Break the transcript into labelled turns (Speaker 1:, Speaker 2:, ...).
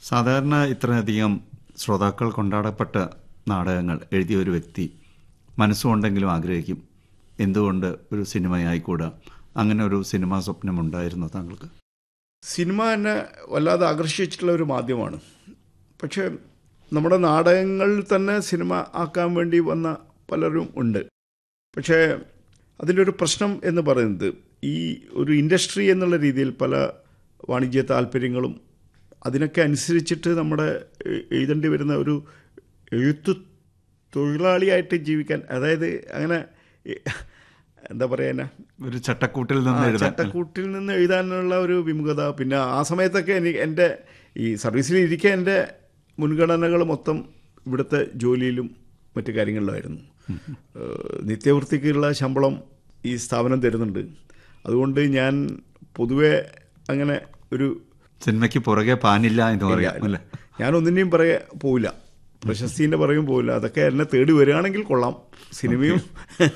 Speaker 1: സാധാരണ ഇത്രയധികം ശ്രോതാക്കൾ കൊണ്ടാടപ്പെട്ട നാടകങ്ങൾ എഴുതിയ ഒരു വ്യക്തി മനസ്സുകൊണ്ടെങ്കിലും ആഗ്രഹിക്കും എന്തുകൊണ്ട് ഒരു സിനിമയായിക്കൂടാ അങ്ങനെ ഒരു സിനിമാ സ്വപ്നം ഉണ്ടായിരുന്നു താങ്കൾക്ക്
Speaker 2: സിനിമ എന്നെ വല്ലാതെ ആകർഷിച്ചിട്ടുള്ള ഒരു മാധ്യമമാണ് പക്ഷേ നമ്മുടെ നാടകങ്ങളിൽ തന്നെ സിനിമ ആക്കാൻ വേണ്ടി വന്ന പലരും ഉണ്ട് പക്ഷേ അതിൻ്റെ ഒരു പ്രശ്നം എന്ന് പറയുന്നത് ഈ ഒരു ഇൻഡസ്ട്രി എന്നുള്ള രീതിയിൽ പല വാണിജ്യ താല്പര്യങ്ങളും അതിനൊക്കെ അനുസരിച്ചിട്ട് നമ്മുടെ എ- എഴുതേണ്ടി വരുന്ന ഒരു എഴുത്തു തൊഴിലാളിയായിട്ട് ജീവിക്കാൻ അതായത് അങ്ങനെ ഈ, എന്താ പറയുക
Speaker 1: ഒരു ചട്ടക്കൂട്ടിൽ നിന്ന്
Speaker 2: ആ,
Speaker 1: എഴുതാൻ
Speaker 2: ചട്ടക്കൂട്ടിൽ നിന്ന് എഴുതാനുള്ള ഒരു വിമുഖത പിന്നെ ആ സമയത്തൊക്കെ എനിക്ക് എൻ്റെ ഈ സർവീസിൽ ഇരിക്കെ എൻ്റെ മുൻഗണനകൾ മൊത്തം ഇവിടുത്തെ ജോലിയിലും മറ്റു കാര്യങ്ങളിലായിരുന്നു ഏഹ് നിത്യവൃത്തിക്കുള്ള ശമ്പളം ഈ സ്ഥാപനം തരുന്നുണ്ട് അതുകൊണ്ട് ഞാൻ പൊതുവെ അങ്ങനെ ഒരു
Speaker 1: സിനിമയ്ക്ക് പുറകെ പാനില്ല എന്ന് പറയാം അല്ലേ
Speaker 2: ഞാനൊന്നിൻ്റെയും പറയെ പോവില്ല പ്രശസ്തിൻ്റെ പറയും പോവില്ല അതൊക്കെ എന്നെ തേടി വരികയാണെങ്കിൽ കൊള്ളാം സിനിമയും